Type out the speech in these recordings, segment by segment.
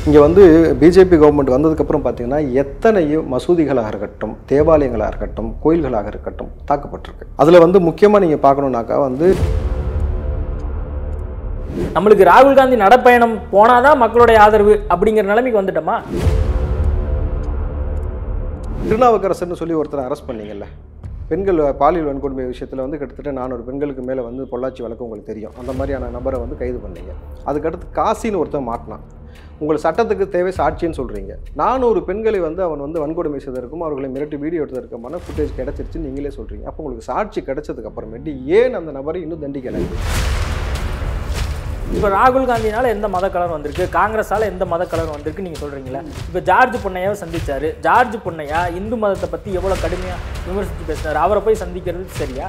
இங்கே வந்து BJP government வந்ததுக்கப்புறம் பார்த்தீங்கன்னா எத்தனையோ மசூதிகளாக இருக்கட்டும் தேவாலயங்களாக இருக்கட்டும் கோயில்களாக இருக்கட்டும் தாக்கப்பட்டிருக்கு அதில் வந்து முக்கியமாக நீங்கள் பார்க்கணுன்னாக்கா வந்து நம்மளுக்கு ராகுல் காந்தி நடப்பயணம் போனாதான் மக்களுடைய ஆதரவு அப்படிங்கிற நிலைமைக்கு வந்துட்டோமா திருநாவுக்கரசர்னு சொல்லி ஒருத்தரை அரெஸ்ட் பண்ணீங்கல்ல பெண்கள் பாலியல் வன்கொடுமை விஷயத்தில் வந்து கிட்டத்தட்ட நானூறு பெண்களுக்கு மேலே வந்து பொள்ளாச்சி வழக்கு உங்களுக்கு தெரியும் அந்த மாதிரியான நபரை வந்து கைது பண்ணீங்க அதுக்கடுத்து காசின்னு ஒருத்தன் மாட்டினான் உங்கள் சட்டத்துக்கு தேவை சாட்சின்னு சொல்கிறீங்க நானூறு பெண்களை வந்து அவன் வந்து வன்கொடுமை செய்ததற்கும் அவர்களை மிரட்டி வீடியோ எடுத்ததற்குமான ஃபுட்டேஜ் கிடச்சிருச்சுன்னு நீங்களே சொல்கிறீங்க அப்போ உங்களுக்கு சாட்சி கிடைச்சதுக்கு அப்புறமேட்டு ஏன் அந்த நபரை இன்னும் தண்டிக்கலை இப்போ ராகுல் காந்தினால எந்த மத கலர் வந்திருக்கு காங்கிரஸால எந்த மத கலர் வந்திருக்கு நீங்க சொல்றீங்களா இப்போ ஜார்ஜ் பொன்னையாவை சந்திச்சாரு ஜார்ஜ் பொன்னையா இந்து மதத்தை பத்தி எவ்வளவு கடுமையா விமர்சித்து பேசினாரு அவரை போய் சந்திக்கிறது சரியா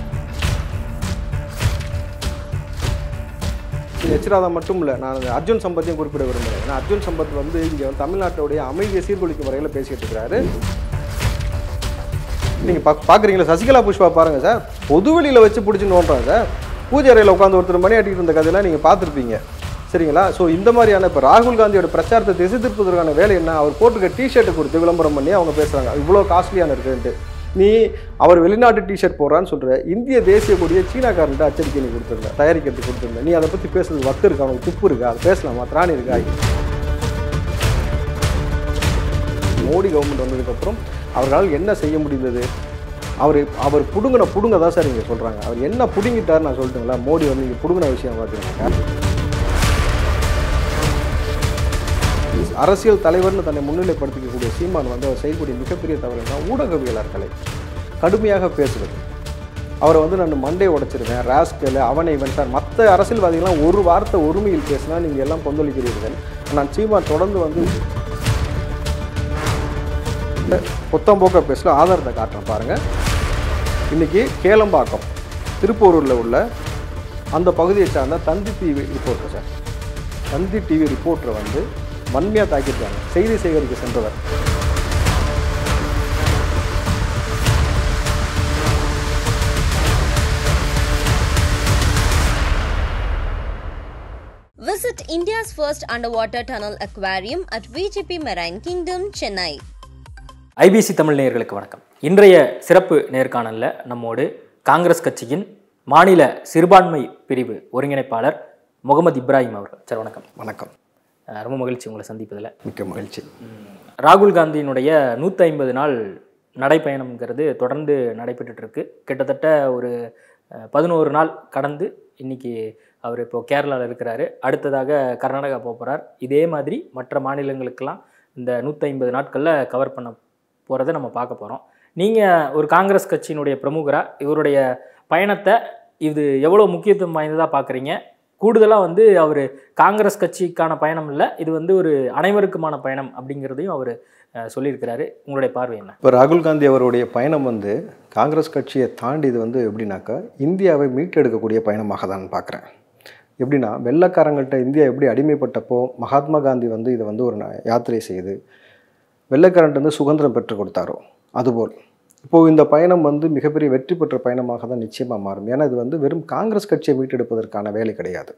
எச்ராதா மட்டும் இல்லை நான் அந்த அர்ஜுன் சம்பத்தையும் குறிப்பிட விரும்புகிறேன் ஏன்னா அர்ஜுன் சம்பத் வந்து இங்கே வந்து தமிழ்நாட்டுடைய அமைதியை சீர்குலைக்கும் வரையில் பேசிக்கிட்டு இருக்கிறாரு நீங்கள் பா பார்க்குறீங்களா சசிகலா புஷ்பா பாருங்கள் சார் பொதுவெளியில் வச்சு பிடிச்சி நோண்டுறாங்க சார் பூஜை அறையில் உட்காந்து ஒருத்தர் மணி ஆட்டிட்டு இருந்த கதையெல்லாம் நீங்கள் பார்த்துருப்பீங்க சரிங்களா ஸோ இந்த மாதிரியான இப்போ ராகுல் காந்தியோட பிரச்சாரத்தை திசை திருப்பதற்கான வேலை என்ன அவர் போட்டுக்க டிஷர்ட்டை கொடுத்து விளம்பரம் பண்ணி அவங்க பேசுகிறாங்க இவ்வளோ காஸ்ட்லியான இருக்குன்ட்டு நீ அவர் வெளிநாட்டு டிஷர்ட் போடுறான்னு சொல்கிற இந்திய தேசிய கொடியை சீனாக்காரன்ட்டு அச்சடிக்கை நீ கொடுத்துருந்த தயாரிக்கிறதுக்கு கொடுத்துருந்த நீ அதை பற்றி பேசுறது வக்கு இருக்கா அவனுக்கு துப்பு இருக்கா அது பேசலாமா திராணி இருக்கா மோடி கவர்மெண்ட் வந்ததுக்கப்புறம் அவர்களால் என்ன செய்ய முடிந்தது அவர் அவர் புடுங்கின புடுங்க தான் சார் இங்கே சொல்கிறாங்க அவர் என்ன புடுங்கிட்டார் நான் சொல்லட்டுங்களா மோடி வந்து இங்கே புடுங்கின விஷயம் பார்த்தீங்கன்னாக்கா அரசியல் தலைவர்னு தன்னை முன்னிலைப்படுத்திக்கக்கூடிய சீமான் வந்து அவர் செய்யக்கூடிய மிகப்பெரிய தவறுனா ஊடகவியலாளர்களை கடுமையாக பேசுவது அவரை வந்து நான் மண்டே உடைச்சிருவேன் ராஸ்கல் அவனை இவன் சார் மற்ற அரசியல்வாதிகள்லாம் ஒரு வார்த்தை ஒருமையில் பேசினா நீங்கள் எல்லாம் கொந்தளிக்கிறீர்கள் நான் சீமான் தொடர்ந்து வந்து புத்தம்போக்க பேசல ஆதாரத்தை காட்டுறேன் பாருங்கள் இன்றைக்கி கேளம்பாக்கம் திருப்பூரூரில் உள்ள அந்த பகுதியை சார்ந்த Thanthi TV reporter sir Thanthi TV ரிப்போர்ட்டரை வந்து வன்மையாக தாக்கியிருக்காங்க செய்தி சேகரிக்க சென்றவர் Visit India's first underwater tunnel aquarium at VGP Marine Kingdom, Chennai. IBC Tamil நேயர்களுக்கு வணக்கம் இன்றைய சிறப்பு நேர்காணலில் நம்மோடு காங்கிரஸ் கட்சியின் மாநில சிறுபான்மை பிரிவு ஒருங்கிணைப்பாளர் முகமது இப்ராஹிம் அவர்கள் சார் வணக்கம் வணக்கம் அஹ் ரொம்ப மகிழ்ச்சி உங்களை சந்திப்பதில் மிக்க மகிழ்ச்சி ராகுல் காந்தியினுடைய நூற்றி ஐம்பது நாள் நடைப்பயணம்ங்கிறது தொடர்ந்து நடைபெற்றுட்டு இருக்கு கிட்டத்தட்ட ஒரு அஹ், பதினோரு நாள் கடந்து இன்னைக்கு அவர் இப்போ கேரளாவில் இருக்கிறாரு அடுத்ததாக கர்நாடகா போக போகிறார் இதே மாதிரி மற்ற மாநிலங்களுக்கெல்லாம் இந்த நூற்றி ஐம்பது நாட்களில் கவர் பண்ண போகிறத நம்ம பார்க்க போகிறோம் நீங்கள் ஒரு காங்கிரஸ் கட்சியினுடைய பிரமுகராக இவருடைய பயணத்தை இது எவ்வளோ முக்கியத்துவம் வாய்ந்ததாக பார்க்குறீங்க கூடுதலாக வந்து அவர் காங்கிரஸ் கட்சிக்கான பயணம் இல்லை இது வந்து ஒரு அனைவருக்குமான பயணம் அப்படிங்கிறதையும் அவர் சொல்லியிருக்கிறாரு உங்களுடைய பார்வை என்ன இப்போ ராகுல் காந்தி அவருடைய பயணம் வந்து காங்கிரஸ் கட்சியை தாண்டி இது வந்து எப்படின்னாக்கா இந்தியாவை மீட்டெடுக்கக்கூடிய பயணமாக தான் பார்க்குறேன் எப்படின்னா வெள்ளைக்காரங்கள்ட்ட இந்தியா எப்படி அடிமைப்பட்டப்போ மகாத்மா காந்தி வந்து இதை வந்து ஒரு ந- யாத்திரை செய்து வெள்ளைக்காரன்ட்டு வந்து சுதந்திரம் பெற்றுக் கொடுத்தாரோ அதுபோல் இப்போது இந்த பயணம் வந்து மிகப்பெரிய வெற்றி பெற்ற பயணமாக தான் நிச்சயமாக மாறும் ஏன்னா இது வந்து வெறும் காங்கிரஸ் கட்சியை மீட்டெடுப்பதற்கான வேலை கிடையாது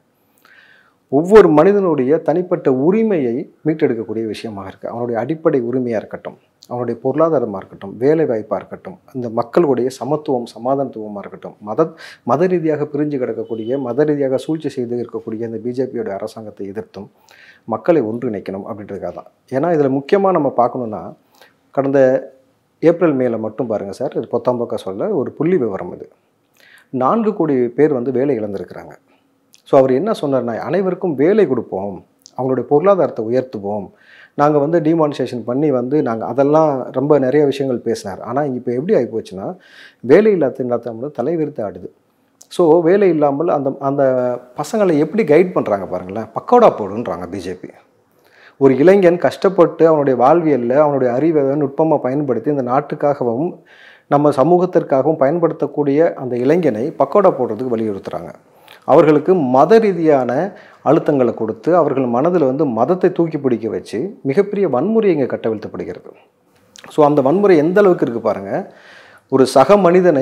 ஒவ்வொரு மனிதனுடைய தனிப்பட்ட உரிமையை மீட்டெடுக்கக்கூடிய விஷயமாக இருக்குது அவனுடைய அடிப்படை உரிமையாக இருக்கட்டும் அவனுடைய பொருளாதாரமாக இருக்கட்டும் வேலை வாய்ப்பாக இருக்கட்டும் இந்த மக்களுடைய சமத்துவம் சமாதானத்துவமாக இருக்கட்டும் மத மத ரீதியாக பிரிஞ்சு கிடக்கக்கூடிய மத ரீதியாக சூழ்ச்சி செய்து இருக்கக்கூடிய இந்த பிஜேபியோட அரசாங்கத்தை எதிர்த்தும் மக்களை ஒன்றிணைக்கணும் அப்படின்றதுக்காக தான் ஏன்னா இதில் முக்கியமாக நம்ம பார்க்கணுன்னா கடந்த ஏப்ரல் மேல மட்டும் பாருங்கள் சார் இது பொத்தாம்பக்கா சொல்ல ஒரு புள்ளி விவரம் இது நான்கு கோடி பேர் வந்து வேலை இழந்திருக்கிறாங்க ஸோ அவர் என்ன சொன்னார்னா அனைவருக்கும் வேலை கொடுப்போம் அவங்களுடைய பொருளாதாரத்தை உயர்த்துவோம் நாங்கள் வந்து டிமானிசேஷன் பண்ணி வந்து நாங்கள் அதெல்லாம் ரொம்ப நிறைய விஷயங்கள் பேசினார் ஆனால் இப்போ எப்படி ஆகி போச்சுன்னா வேலை இல்லாத இல்லாத வந்து தலைவிரித்து ஆடுது ஸோ வேலை இல்லாமல் அந்த அந்த பசங்களை எப்படி கைட் பண்ணுறாங்க பாருங்களேன் பக்கோடா போடுன்றாங்க பிஜேபி ஒரு இளைஞன் கஷ்டப்பட்டு அவனுடைய வாழ்வியலில் அவனுடைய அறிவை நுட்பமாக பயன்படுத்தி இந்த நாட்டுக்காகவும் நம்ம சமூகத்திற்காகவும் பயன்படுத்தக்கூடிய அந்த இளைஞனை பக்கோடா போடுறதுக்கு வலியுறுத்துறாங்க அவர்களுக்கு மத ரீதியான அழுத்தங்களை கொடுத்து அவர்கள் மனதில் வந்து மதத்தை தூக்கி பிடிக்க வச்சு மிகப்பெரிய வன்முறை இங்கே கட்டவிழ்த்தப்படுகிறது ஸோ அந்த வன்முறை எந்த அளவுக்கு இருக்குது பாருங்கள் ஒரு சக மனிதனை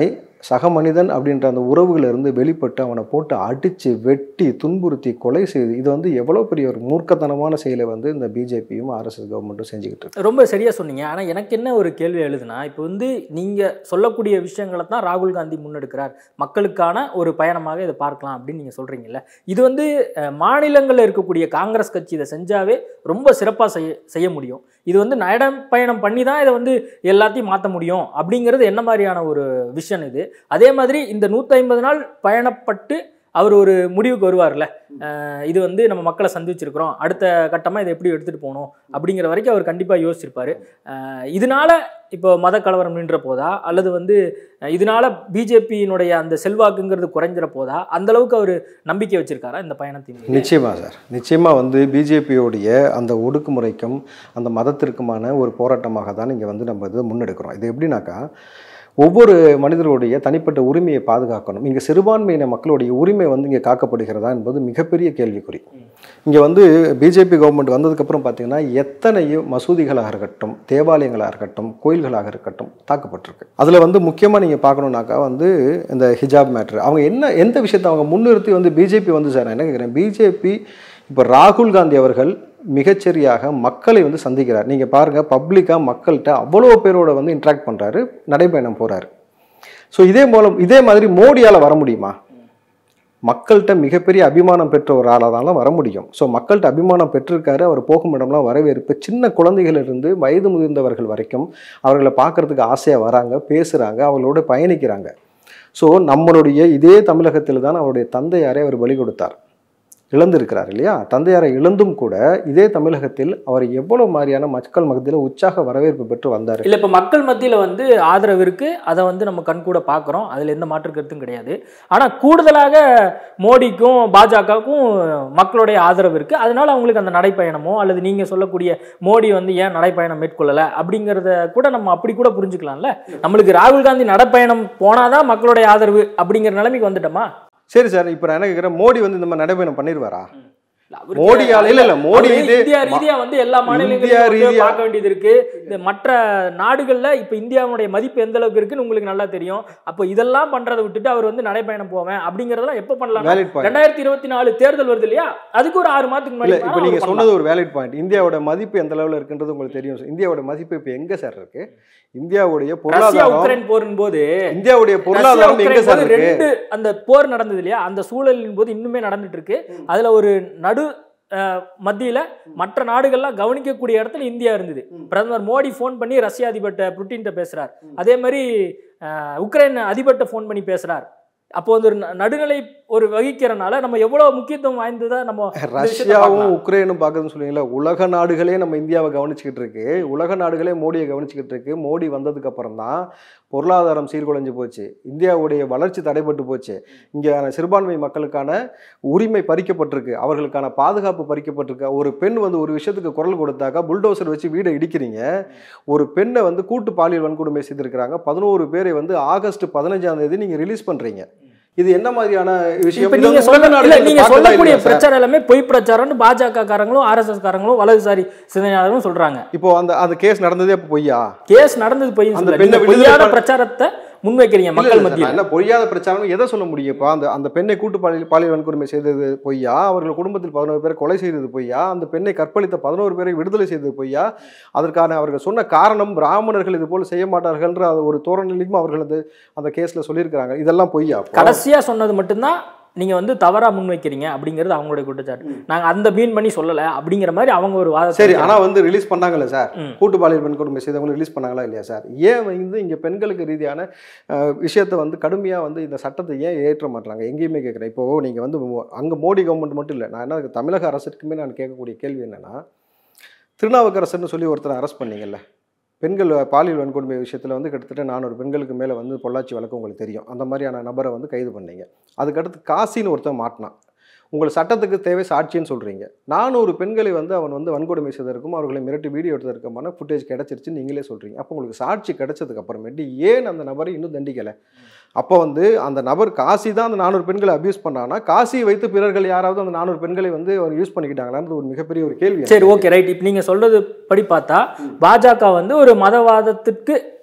சக மனிதன் அப்படின்ற அந்த உறவுல இருந்து வெளிப்பட்டு அவனை போட்டு அடித்து வெட்டி துன்புறுத்தி கொலை செய்து இது வந்து எவ்வளோ பெரிய ஒரு மூர்க்கத்தனமான செயலை வந்து இந்த பிஜேபியும் ஆர்எஸ்எஸ் கவர்மெண்ட்டும் செஞ்சுக்கிட்டு இருக்கு ரொம்ப சரியா சொன்னீங்க ஆனா எனக்கு என்ன ஒரு கேள்வி எழுதுனா இப்போ வந்து நீங்க சொல்லக்கூடிய விஷயங்களை தான் ராகுல் காந்தி முன்னெடுக்கிறார் மக்களுக்கான ஒரு பயணமாக இதை பார்க்கலாம் அப்படின்னு நீங்க சொல்றீங்கல்ல இது வந்து அஹ், மாநிலங்கள்ல இருக்கக்கூடிய காங்கிரஸ் கட்சி இதை செஞ்சாவே ரொம்ப சிறப்பா செய்ய செய்ய முடியும் இது வந்து நடைப்பயணம் பண்ணி தான் இதை வந்து எல்லாத்தையும் மாற்ற முடியும் அப்படிங்கிறது என்ன மாதிரியான ஒரு விஷன் இது அதே மாதிரி இந்த 150 நாள் பயணப்பட்டு அவர் ஒரு முடிவுக்கு வருவார்ல அஹ் இது வந்து நம்ம மக்களை சந்திச்சிருக்கிறோம் அடுத்த கட்டமாக இதை எப்படி எடுத்துகிட்டு போகணும் அப்படிங்கிற வரைக்கும் அவர் கண்டிப்பாக யோசிச்சிருப்பாரு அஹ் இதனால இப்போ மத கலவரம் நின்ற போதா அல்லது வந்து அஹ் இதனால பிஜேபியினுடைய அந்த செல்வாக்குங்கிறது குறைஞ்சிற போதா அந்த அளவுக்கு அவர் நம்பிக்கை வச்சிருக்காரா இந்த பயணத்தின் மீது? நிச்சயமா சார் நிச்சயமா வந்து பிஜேபியோடைய அந்த ஒடுக்குமுறைக்கும் அந்த மதத்திற்குமான ஒரு போராட்டமாக தான் இங்கே வந்து நம்ம இதை முன்னெடுக்கிறோம் இது எப்படின்னாக்கா ஒவ்வொரு மனிதர்களுடைய தனிப்பட்ட உரிமையை பாதுகாக்கணும் இங்கே சிறுபான்மையின மக்களுடைய உரிமை வந்து இங்கே காக்கப்படுகிறதா என்பது மிகப்பெரிய கேள்விக்குறி இங்கே வந்து பிஜேபி கவர்மெண்ட் வந்ததுக்கப்புறம் பார்த்தீங்கன்னா எத்தனையோ மசூதிகளாக இருக்கட்டும் தேவாலயங்களாக இருக்கட்டும் கோயில்களாக இருக்கட்டும் தாக்கப்பட்டிருக்கு அதில் வந்து முக்கியமாக நீங்கள் பார்க்கணுன்னாக்கா வந்து இந்த ஹிஜாப் மேட்ரு அவங்க என்ன எந்த விஷயத்தை அவங்க முன்னிறுத்தி வந்து பிஜேபி வந்து சார் நான் என்ன கேட்குறேன் பிஜேபி இப்போ ராகுல் காந்தி அவர்கள் மிகச்சரியாக மக்களை வந்து சந்திக்கிறார் நீங்கள் பாருங்கள் பப்ளிக்காக மக்கள்கிட்ட அவ்வளோ பேரோட வந்து இன்ட்ராக்ட் பண்ணுறாரு நடைபயணம் போகிறாரு ஸோ இதே மூலம் இதே மாதிரி மோடியால் வர முடியுமா மக்கள்கிட்ட மிகப்பெரிய அபிமானம் பெற்ற ஒரு ஆளாக வர முடியும் ஸோ மக்கள்கிட்ட அபிமானம் பெற்றிருக்காரு அவர் போகும் இடம்லாம் வரவேற்பு சின்ன குழந்தைகளிலிருந்து வயது முதிர்ந்தவர்கள் வரைக்கும் அவர்களை பார்க்கறதுக்கு ஆசையாக வராங்க பேசுகிறாங்க அவங்களோட பயணிக்கிறாங்க ஸோ நம்மளுடைய இதே தமிழகத்தில் தான் அவருடைய தந்தையாரை அவர் பலி கொடுத்தார் இழந்திருக்கிறார் இல்லையா தந்தையாரை இழந்தும் கூட இதே தமிழகத்தில் அவர் எவ்வளவு மாதிரியான மக்கள் மத்தியில் உற்சாக வரவேற்பு பெற்று வந்தார் இல்லை இப்போ மக்கள் மத்தியில் வந்து ஆதரவு இருக்கு அதை வந்து நம்ம கண்கூட பார்க்குறோம் அதில் எந்த மாற்று கருத்தும் கிடையாது ஆனால் கூடுதலாக மோடிக்கும் பாஜகவுக்கும் மக்களுடைய ஆதரவு இருக்கு அதனால அவங்களுக்கு அந்த நடைப்பயணமோ அல்லது நீங்கள் சொல்லக்கூடிய மோடி வந்து ஏன் நடைப்பயணம் மேற்கொள்ளலை அப்படிங்கிறத கூட நம்ம அப்படி கூட புரிஞ்சுக்கலாம்ல நம்மளுக்கு ராகுல் காந்தி நடைப்பயணம் போனாதான் மக்களுடைய ஆதரவு அப்படிங்கிற நிலைமைக்கு வந்துட்டோமா சரி சார் இப்போ நான் என்ன கேட்குறேன் மோடி வந்து இந்த மாதிரி நடைபயணம் பண்ணிடுவாரா அவருக்கு- மோடியால இல்ல இல்ல மோடி அவரு இது இந்தியா ரீதியா வந்து எல்லா இந்தியா மாநிலங்களையும் வந்து ரீதியா- பார்க்க வேண்டியது இருக்கு இந்த மற்ற நாடுகள்ல இப்ப இந்தியாவுடைய மதிப்பு எந்த அளவுக்கு இருக்குன்னு உங்களுக்கு நல்லா தெரியும் அப்போ இதெல்லாம் பண்றதை விட்டுட்டு அவர் வந்து நடைப்பயணம் போவேன் அப்படிங்கறதெல்லாம் எப்ப பண்ணலாம் வேலிட் பாயிண்ட் ரெண்டாயிரத்தி இருபத்தி நாலு தேர்தல் வருது இல்லையா அதுக்கு ஒரு ஆறு மாதத்துக்கு இல்ல முன்னாடி இப்போ வேணா நீங்க அவர் சொன்னது ஒரு வேலிட் பாயிண்ட் இந்தியாவோட மதிப்பு எந்த லெவலில் இருக்குன்றது உங்களுக்கு தெரியும் சார். இந்தியாவோட மதிப்பு இப்போ எங்க சார் இருக்கு இந்தியாவுடைய பண்ணலாம். ரஷ்யா பொருளாதாரம் உக்ரைன் போரின் போது இந்தியாவுடைய ரஷ்யா பொருளாதாரம் எங்க உக்ரைன் சார் போது இருக்கு ரெண்டு அந்த போர் நடந்தது இல்லையா அந்த சூழலின் போது இன்னுமே நடந்துட்டு இருக்கு அதுல ஒரு நடு அஹ், மத்தியில மற்ற நாடுகள்லாம் கவனிக்கக்கூடிய இடத்துல இந்தியா இருந்தது பிரதமர் மோடி ஃபோன் பண்ணி ரஷ்ய அதிபர்கிட்ட புட்டின்ட்ட பேசுறார் அதே மாதிரி அஹ், உக்ரைன் அதிபர்கிட்ட ஃபோன் பண்ணி பேசுறார் அப்போ வந்து ஒரு ந- நடுநிலை ஒரு வகிக்கிறனால நம்ம எவ்வளவு முக்கியத்துவம் வாய்ந்ததா நம்ம இந்த விஷயத்தை ரஷ்யாவும் பார்க்கலாம். உக்ரைனும் பார்க்குதுன்னு சொல்லுவீங்களா உலக நாடுகளே நம்ம இந்தியாவை கவனிச்சுக்கிட்டு இருக்கு உலக நாடுகளே மோடியை கவனிச்சுக்கிட்டு இருக்கு மோடி வந்ததுக்கு அப்புறம் தான் பொருளாதாரம் சீர்குலைஞ்சு போச்சு இந்தியாவுடைய வளர்ச்சி தடைபட்டு போச்சு இங்கே சிறுபான்மை மக்களுக்கான உரிமை பறிக்கப்பட்டிருக்கு அவர்களுக்கான பாதுகாப்பு பறிக்கப்பட்டிருக்கு ஒரு பெண் வந்து ஒரு விஷயத்துக்கு குரல் கொடுத்தாக்கா புல்டோசர் வச்சு வீடை இடிக்கிறீங்க ஒரு பெண்ணை வந்து கூட்டு பாலியல் வன்கொடுமை செய்திருக்கிறாங்க பதினோரு பேரை வந்து ஆகஸ்ட் பதினஞ்சாம் தேதி நீங்க ரிலீஸ் பண்றீங்க இது என்ன மாதிரியான விஷயம் இப்ப இது நீங்க வந்து சொல்ல உலக இல்ல நாடுகள் நீங்க பார்க்கல சொல்லக்கூடிய இல்லையா சார்? பிரச்சாரம் எல்லாமே பொய் பிரச்சாரம்னு பாஜக காரங்களும் ஆர்எஸ்எஸ் காரங்களும் வலதுசாரி சிந்தனையாளர்களும் சொல்றாங்க இப்போ அந்த அந்த கேஸ் நடந்ததே அப்போ பொய்யா கேஸ் நடந்தது பொய் அந்த பெண்ணை விடுதலை பொய்யான பண்ண- பிரச்சாரத்தை முன்வைக்கிறீங்க இல்ல, மக்கள் இல்ல சார், மத்தியில் நான் என்ன பொய்யாத பிரச்சாரம் எதை சொல்ல முடியும் இப்போ அந்த அந்த பெண்ணை கூட்டு பாலியல் பாலியல் வன்கொடுமை செய்தது பொய்யா அவர்கள் குடும்பத்தில் பதினோரு பேரை கொலை செய்தது பொய்யா அந்த பெண்ணை கற்பழித்த பதினோரு பேரை விடுதலை செய்தது பொய்யா அதற்கான அவர்கள் சொன்ன காரணம் பிராமணர்கள் இது போல செய்ய மாட்டார்கள்ன்ற அது ஒரு தோரணையிலும் அவர்கள் அந்த அந்த கேஸ்ல சொல்லியிருக்கிறாங்க இதெல்லாம் பொய்யா அப்போ? கடைசியா சொன்னது மட்டும்தான் நீங்க வந்து தவறா முன்வைக்கிறீங்க அப்படிங்கிறது அவங்களுடைய குற்றச்சாட்டு நாங்க அந்த மீன் பண்ணி சொல்லல அப்படிங்கிற மாதிரி அவங்க ஒரு வாதத்தை சரி வைக்கிறாங்க. ஆனா வந்து ரிலீஸ் பண்ணாங்கல்ல சார் ம். கூட்டு பாலியல் வன்கொடுமை செய்தவங்க ரிலீஸ் பண்ணாங்களா இல்லையா சார் ஏன் வந்து இங்க பெண்களுக்கு ரீதியான அஹ், விஷயத்தை வந்து கடுமையா வந்து இந்த சட்டத்தை ஏன் ஏற்ற மாட்டாங்க எங்கேயுமே கேட்குறேன் இப்போ நீங்க வந்து மோ- அங்க மோடி கவர்மெண்ட் மட்டும் இல்லை நான் என்ன தமிழக அரசுக்குமே நான் கேட்கக்கூடிய கேள்வி என்னன்னா திருநாவுக்கரசர்னு சொல்லி ஒருத்தரை அரெஸ்ட் பண்ணீங்கல்ல பெண்கள் பாலியல் வன்கொடுமை விஷயத்தில் வந்து கிட்டத்தட்ட நானூறு பெண்களுக்கு மேலே வந்து பொள்ளாச்சி வழக்கு உங்களுக்கு தெரியும் அந்த மாதிரியான நபரை வந்து கைது பண்ணீங்க அதுக்கடுத்து காசின்னு ஒருத்தன் மாட்டினான் உங்கள் சட்டத்துக்கு தேவை சாட்சின்னு சொல்கிறீங்க நானூறு பெண்களை வந்து அவன் வந்து வன்கொடுமை செய்ததற்கும் அவர்களை மிரட்டி வீடியோ எடுத்ததற்குமான ஃபுட்டேஜ் கிடச்சிருச்சுன்னு நீங்களே சொல்கிறீங்க அப்போ உங்களுக்கு சாட்சி கிடைச்சதுக்கு அப்புறமேட்டு ஏன் அந்த நபரை இன்னும் தண்டிக்கலை அப்போ வந்து அந்த நபர் காசி தான் அந்த நானூறு பெண்களை அபியூஸ் பண்ணானா காசியை வைத்து பிறர்கள் யாராவது அந்த நானூறு பெண்களை வந்து அவர் யூஸ் பண்ணிக்கிட்டாங்களான்றது ஒரு மிகப்பெரிய ஒரு கேள்வி சரி ஓகே ரைட் இப்போ நீங்க சொல்றது படி பார்த்தா பாஜக வந்து ஒரு மதவாதத்திற்கு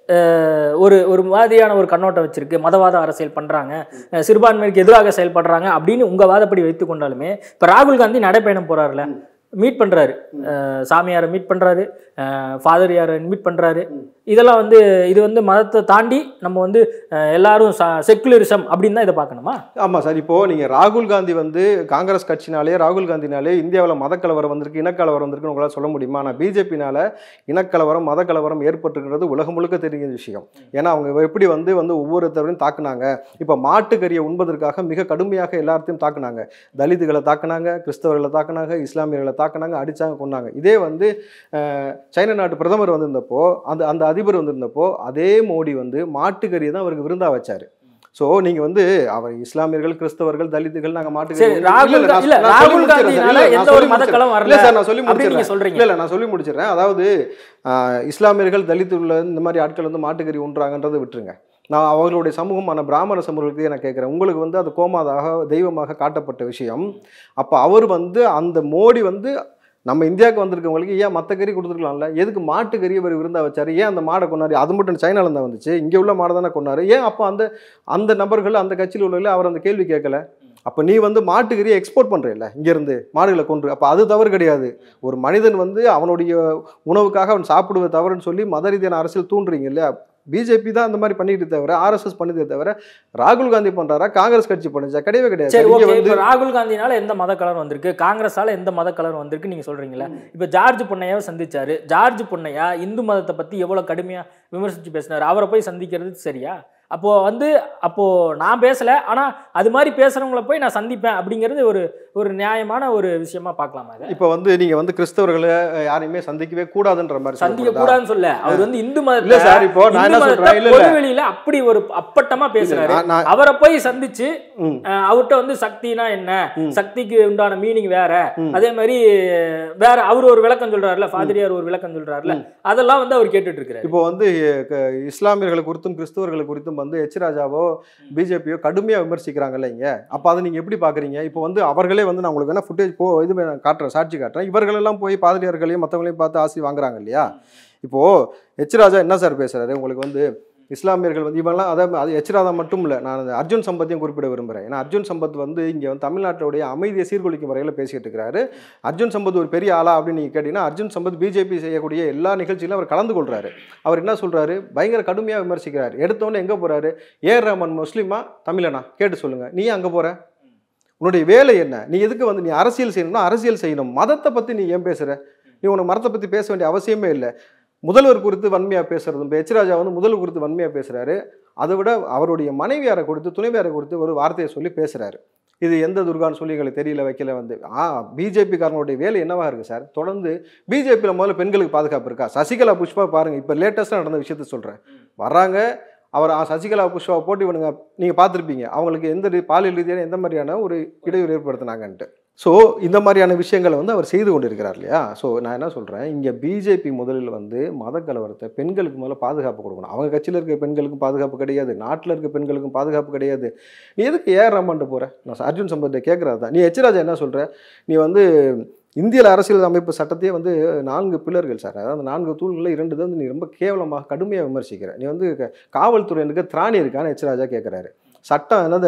அஹ், ஒரு ஒரு மாதிரியான ஒரு கண்ணோட்டம் வச்சிருக்கு மதவாத அரசியல் பண்றாங்க அஹ், சிறுபான்மைக்கு எதிராக செயல்படுறாங்க அப்படின்னு உங்க வாதப்படி வைத்து கொண்டாலுமே இப்ப ராகுல் காந்தி நடைப்பயணம் போறாருல மீட் பண்றாரு அஹ், சாமியாரை மீட் பண்றாரு ஃபாதர் யாரை மீட் பண்றாரு இதெல்லாம் வந்து இது வந்து மதத்தை தாண்டி நம்ம வந்து அஹ், எல்லாரும் செக்குலரிசம் அப்படின்னு தான் இதை பார்க்கணுமா ஆமாம் சார் இப்போது நீங்கள் ராகுல் காந்தி வந்து காங்கிரஸ் கட்சினாலே ராகுல் காந்தினாலே இந்தியாவில் மதக்கலவரம் வந்திருக்கு இனக்கலவரம் வந்திருக்குன்னு உங்களால் சொல்ல முடியுமா ஆனால் பிஜேபினால இனக்கலவரம் மதக்கலவரம் ஏற்பட்டிருக்கிறது உலகம் முழுக்க தெரிஞ்ச விஷயம் ஏன்னா அவங்க எப்படி வந்து வந்து ஒவ்வொருத்தரையும் தாக்குனாங்க இப்போ மாட்டுக்கறியை உண்பதற்காக மிக கடுமையாக எல்லாத்தையும் தாக்குனாங்க தலித்துகளை தாக்குனாங்க கிறிஸ்தவர்களை தாக்குனாங்க இஸ்லாமியர்களை தாக்குனாங்க அடிச்சாங்க கொன்னாங்க இதே வந்து அஹ், சைனா நாட்டு பிரதமர் வந்திருந்தப்போ அந்த அந்த அதிபர் வந்திருந்தப்போ அதே மோடி வந்து மாட்டுக்கறியை தான் அவருக்கு விருந்தா வச்சாரு ஸோ நீங்க வந்து அவர் இஸ்லாமியர்கள் கிறிஸ்தவர்கள் தலித்துகள் நாங்க மாட்டுக்கறி சரி இல்ல, ராகுல் இல்ல, கா- நான் இல்ல நான் சொல்லி ராகுல் முடிச்சிடுறேன் சார். காந்தினால இல்ல, நான் எந்த ஒரு சொல்லி மதக்களம் முடிச்சிடுறேன். வரல இல்ல சார் நான் சொல்லி அப்படின்னு நீங்க முடிச்சிடுறேன் சொல்றீங்க இல்ல இல்ல நான் சொல்லி முடிச்சிடுறேன் அதாவது ஆஹ், இஸ்லாமியர்கள் தலித்துள்ள இந்த மாதிரி ஆட்கள் வந்து மாட்டுக்கறி உண்றாங்கன்றதை விட்டுருங்க நான் அவர்களுடைய சமூகமான பிராமண சமூகத்தையே நான் கேட்குறேன் உங்களுக்கு வந்து அது கோமாதாக தெய்வமாக காட்டப்பட்ட விஷயம் அப்போ அவர் வந்து அந்த மோடி வந்து நம்ம இந்தியாவுக்கு வந்திருக்கவங்களுக்கு ஏன் மற்ற கறி கொடுத்துருக்கலாம்ல எதுக்கு மாட்டு கறி இவர் விருந்தா வச்சாரு ஏன் அந்த மாடை கொண்டாரு அது மட்டும் சைனால தான் வந்துச்சு இங்கே உள்ள மாடை தானே கொண்டாரு ஏன் அப்போ அந்த அந்த நபர்கள் அந்த கட்சியில் உள்ளவர்கள் அவர் அந்த கேள்வி கேட்கல அப்போ நீ வந்து மாட்டுக்கறியை எக்ஸ்போர்ட் பண்ணுறீல்ல இங்கேருந்து மாடுகளை கொன்று அப்போ அது தவறு கிடையாது ஒரு மனிதன் வந்து அவனுடைய உணவுக்காக அவன் சாப்பிடுவது தவறுன்னு சொல்லி மத ரீதியான அரசியல் தூண்டுறீங்க இல்லையா பிஜேபி தான் அந்த மாதிரி பண்ணிட்டு தவிர ஆர்எஸ்எஸ் பண்ணுதே தவிர ராகுல் காந்தி பண்றாரா காங்கிரஸ் கட்சி பண்ணுச்சா கிடையவே கிடையாது சரி இங்க ஓகே வந்து இப்போ ராகுல் காந்தினால எந்த மத கலர் வந்திருக்கு காங்கிரஸால எந்த மத கலர் வந்திருக்கு நீங்க சொல்றீங்களா இப்போ ஜார்ஜ் பொன்னையாவை சந்திச்சாரு ஜார்ஜ் பொன்னையா இந்து மதத்தை பத்தி எவ்வளவு கடுமையா விமர்சிச்சு பேசினாரு அவரை போய் சந்திக்கிறது சரியா அப்போ வந்து அப்போ நான் பேசல ஆனா அது மாதிரி பேசுறவங்கள போய் நான் சந்திப்பேன் அப்படிங்கிறது ஒரு ஒரு நியாயமான ஒரு விஷயமா பார்க்கலாமா இதை இப்போ வந்து நீங்க வந்து கிறிஸ்தவர்களை அஹ், யாரையுமே சந்திக்கவே கூடாதுன்ற மாதிரி சந்திக்க சொல்லப்படுதா? கூடாதுன்னு சொல்ல அவர் வந்து இந்து இல்ல மதத்தை சார் இப்போ நான் இந்து என்ன மதத்தை சொல்றேன் இல்ல இல்ல பொதுவெளியில அப்படி ஒரு அப்பட்டமா பேசுறாரு நான்- நான் அவரை போய் சந்திச்சு ம். அஹ், அவர்ட்ட வந்து சக்தினா என்ன ம். சக்திக்கு உண்டான மீனிங் வேற ம். அதே மாதிரி வேற அவர் ஒரு விளக்கம் சொல்றாருல ஃபாதிரியார் ஒரு விளக்கம் சொல்றாருல அதெல்லாம் வந்து அவர் கேட்டுட்டு இருக்கிறாரு இப்போ வந்து அஹ், க- இஸ்லாமியர்களை குறித்தும் கிறிஸ்தவர்களை குறித்தும் வந்து எச் ராஜாவோ பிஜேபியோ கடுமையா விமர்சிக்கிறாங்கல்ல இங்க அப்போ அதை நீங்க எப்படி பாக்குறீங்க இப்போ வந்து அவர்களே வந்து நான் உங்களுக்கு வேணா ஃபுட்டேஜ் போ இது வேணா காட்டுறேன் சாட்சி காட்டுறேன் இவர்களெல்லாம் போய் பாதிரியார்களையும் மற்றவங்களையும் பார்த்து ஆசி வாங்குறாங்க இல்லையா இப்போ எச் ராஜா என்ன சார் பேசுறாரு உங்களுக்கு வந்து இஸ்லாமியர்கள் வந்து இவெல்லாம் அதாவது அது எச் ராஜா மட்டும் இல்லை நான் அந்த அர்ஜுன் சம்பத்தையும் குறிப்பிட விரும்புகிறேன் ஏன்னா அர்ஜுன் சம்பத் வந்து இங்கே வந்து தமிழ்நாட்டுடைய அமைதியை சீர்குலைக்கும் வரையில் பேசிட்டு இருக்கிறாரு அர்ஜுன் சம்பத் ஒரு பெரிய ஆளா அப்படின்னு நீங்கள் கேட்டீங்கன்னா அர்ஜுன் சம்பத் பிஜேபி செய்யக்கூடிய எல்லா நிகழ்ச்சியிலும் அவர் கலந்து கொள்றாரு அவர் என்ன சொல்றாரு பயங்கர கடுமையாக விமர்சிக்கிறார் எடுத்தோன்னே எங்கே போறாரு ஏர் ரஹ்மான் முஸ்லீமா தமிழனா கேட்டு சொல்லுங்க நீ அங்கே போற உன்னுடைய வேலை என்ன நீ எதுக்கு வந்து நீ அரசியல் செய்யணும்னா அரசியல் செய்யணும் மதத்தை பற்றி நீ ஏன் பேசுற நீ உனக்கு மதத்தை பற்றி பேச வேண்டிய அவசியமே இல்லை முதல்வர் குறித்து வன்மையாக பேசுறது இப்போ எச் ராஜா வந்து முதல்வர் குறித்து வன்மையாக பேசுறாரு அதை விட அவருடைய மனைவியாரை கொடுத்து துணைவியாரை கொடுத்து ஒரு வார்த்தையை சொல்லி பேசுறாரு இது எந்த துர்கான்னு சொல்லி எங்களுக்கு தெரியல வைக்கல வந்து ஆ பிஜேபி காரனுடைய வேலை என்னவா இருக்கு சார் தொடர்ந்து பிஜேபியில் முதல்ல பெண்களுக்கு பாதுகாப்பு இருக்கா சசிகலா புஷ்பா பாருங்க இப்போ லேட்டஸ்ட்டாக நடந்த விஷயத்த சொல்கிறேன் வர்றாங்க அவர் ஆ, சசிகலா புஷ்பாவை போட்டு இவனுங்க நீங்கள் பார்த்துருப்பீங்க அவங்களுக்கு எந்த ரீ- பாலியல் ரீதியான எந்த மாதிரியான ஒரு இடையூறு ஏற்படுத்தினாங்கன்ட்டு ஸோ இந்த மாதிரியான விஷயங்களை வந்து அவர் செய்து கொண்டிருக்கிறார் இல்லையா ஸோ நான் என்ன சொல்கிறேன் இங்கே பிஜேபி முதலில் வந்து மத கலவரத்தை பெண்களுக்கு முதல்ல பாதுகாப்பு கொடுக்கணும் அவங்க கட்சியில் இருக்க பெண்களுக்கும் பாதுகாப்பு கிடையாது நாட்டில் இருக்க பெண்களுக்கும் பாதுகாப்பு கிடையாது நீ எதுக்கு ஏஆர் ரஹ்மான்ட்டு போகிற நான் அர்ஜுன் சம்பத்தை கேட்குறது தான் நீ எச் ராஜா என்ன சொல்கிற நீ வந்து இந்திய அரசியல் அமைப்பு சட்டத்தையே வந்து நான்கு பில்லர்கள் சார் அதாவது நான்கு தூள்களில் இரண்டு தான் நீ ரொம்ப கேவலமாக கடுமையாக விமர்சிக்கிற நீ வந்து க- காவல்துறையினுக்கு திராணி இருக்கான்னு எச் ராஜா கேட்குறாரு சட்டம் என்னது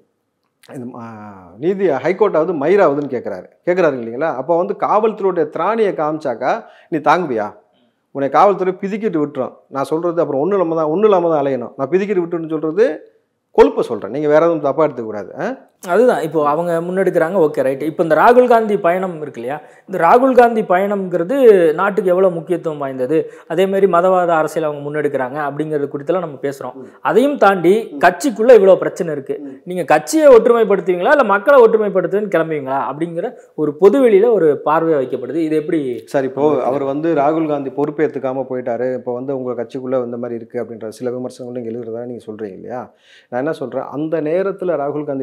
இந்த ஆ, நீதி ஹைகோர்ட்டாவது மயிராவதுன்னு கேட்குறாரு கேட்குறாரு இல்லைங்களா அப்போ வந்து காவல்துறையுடைய திராணியை காமிச்சாக்கா நீ தாங்குவியா உன்னை காவல்துறை பிதிக்கிட்டு விட்டுரும் நான் சொல்கிறது அப்புறம் ஒன்றும் இல்லாமல் தான் ஒன்றும் இல்லாமல் தான் அலையணும் நான் பிதிக்கிட்டு விட்டுன்னு சொல்கிறது கொழுப்பை சொல்கிறேன் நீங்கள் வேற எதுவும் தப்பாக எடுத்துக்கூடாது ஆ? அதுதான் இப்போ அவங்க முன்னெடுக்கிறாங்க ஓகே ரைட் இப்போ இந்த ராகுல் காந்தி பயணம் இருக்கு இல்லையா இந்த ராகுல் காந்தி பயணம்ங்கிறது நாட்டுக்கு எவ்வளோ முக்கியத்துவம் வாய்ந்தது அதே மாதிரி மதவாத அரசியல் அவங்க முன்னெடுக்கிறாங்க அப்படிங்கிறது குறித்தெல்லாம் நம்ம பேசுகிறோம் அதையும் தாண்டி கட்சிக்குள்ள இவ்வளோ பிரச்சனை இருக்கு நீங்கள் கட்சியை ஒற்றுமைப்படுத்துவீங்களா இல்லை மக்களை ஒற்றுமைப்படுத்துவேன்னு கிளம்புவீங்களா அப்படிங்கிற ஒரு பொதுவெளியில ஒரு பார்வை வைக்கப்படுது இது எப்படி சார் இப்போ அவர் வந்து ராகுல் காந்தி பொறுப்பேற்றுக்காம போயிட்டாரு இப்போ வந்து உங்கள் கட்சிக்குள்ளே இந்த மாதிரி இருக்குது அப்படின்ற சில விமர்சனங்களும் இங்கே எழுதுறதா நீங்கள் சொல்கிறீங்க இல்லையா நான் என்ன சொல்கிறேன் அந்த நேரத்தில் ராகுல் காந்தி பொறுப்பேற்க